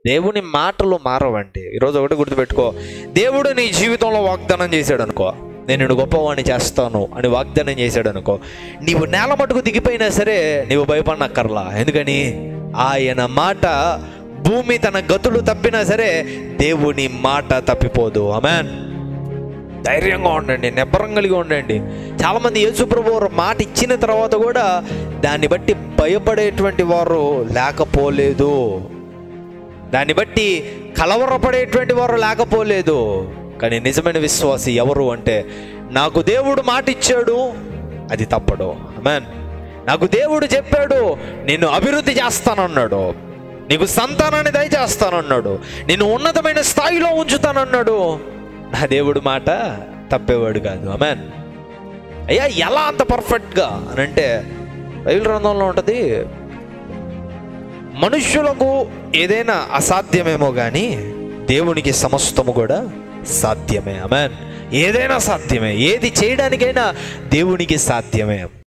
దేవుని మాటలు మారవండి ఈరోజు ఒకటి గుర్తుపెట్టుకో దేవుడు నీ జీవితంలో వాగ్దానం చేశాడు అనుకో నేను నిన్ను గొప్పవాడిని చేస్తాను అని వాగ్దానం చేశాడు అనుకో నీవు నేల మటుకు దిగిపోయినా సరే నీవు భయపడనక్కర్లా ఎందుకని ఆయన మాట భూమి తన గతులు తప్పినా సరే దేవుని మాట తప్పిపోదు ఆమెన్ ధైర్యంగా ఉండండి నిబ్బరం కలిగి ఉండండి చాలామంది యేసుప్రభు వారు మాట ఇచ్చిన తర్వాత కూడా దాన్ని బట్టి భయపడేటువంటి వారు లేకపోలేదు దాన్ని బట్టి కలవరపడేటువంటి వారు లేకపోలేదు కానీ నిజమైన విశ్వాసి ఎవరు అంటే నాకు దేవుడు మాట ఇచ్చాడు అది తప్పడు మ్యాన్ నాకు దేవుడు చెప్పాడు నిన్ను అభివృద్ధి చేస్తానన్నాడు నీకు సంతానాన్ని దయచేస్తానన్నాడు నిన్ను ఉన్నతమైన స్థాయిలో ఉంచుతానన్నాడు నా దేవుడు మాట తప్పేవాడు కాదు అమెన్ అయ్యా ఎలా అంత పర్ఫెక్ట్గా అని అంటే బైబిల్ గ్రంథంలో ఉంటుంది మనుష్యులకు ఏదైనా అసాధ్యమేమో కానీ దేవునికి సమస్తము కూడా సాధ్యమే అమెన్ ఏదైనా సాధ్యమే ఏది చేయడానికైనా దేవునికి సాధ్యమే